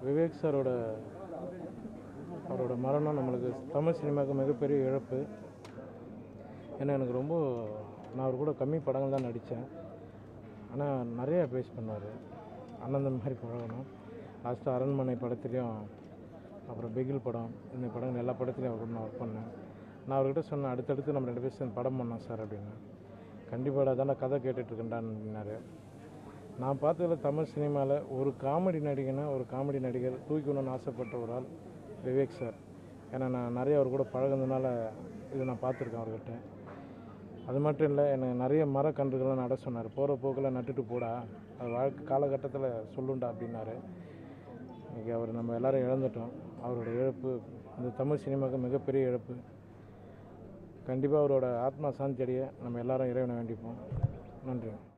விவேக் சாரோட அவரோட மரணம் நம்மளுக்கு தமிழ் சினிமாவுக்கு மிகப்பெரிய இழப்பு ஏன்னா எனக்கு ரொம்ப நான் அவர் கூட கம்மி படங்கள் தான் நடித்தேன் ஆனால் நிறைய பேஸ் பண்ணார் அண்ணன் தம்பி மாதிரி பழகணும் லாஸ்ட்டு அரண்மனை படத்துலேயும் அப்புறம் பிகில் படம் இந்த படங்கள் எல்லா படத்துலையும் அவர் கூட நான் ஒர்க் பண்ணேன் நான் அவர்கிட்ட சொன்னேன் அடுத்தடுத்து நம்ம ரெண்டு பேரும் சேர்ந்து படம் பண்ணோம் சார் அப்படின்னு கண்டிப்பாக தானே கதை கேட்டுட்ருக்கேன்டான்னாரு நான் பார்த்ததில் தமிழ் சினிமாவில் ஒரு காமெடி நடிகனை ஒரு காமெடி நடிகர் தூக்கணும்னு ஆசைப்பட்ட ஒரு ஆள் விவேக் சார் ஏன்னா நான் நிறைய அவர் கூட பழகுனதுனால இதை நான் பார்த்துருக்கேன் அவர்கிட்ட அது மட்டும் இல்லை என்னை நிறைய மரக்கன்றுகள்லாம் நட சொன்னார் போகிற போக்கில் நட்டுட்டு போடா அது வாழ்க்கை காலகட்டத்தில் சொல்லுண்டா அப்படின்னாரு இன்றைக்கி அவர் நம்ம எல்லாரும் இழந்துட்டோம் அவரோட இழப்பு அந்த தமிழ் சினிமாவுக்கு மிகப்பெரிய இழப்பு கண்டிப்பாக அவரோட ஆத்மா சாந்தி அடைய நம்ம எல்லாரும் இறைவனை வேண்டிப்போம் நன்றி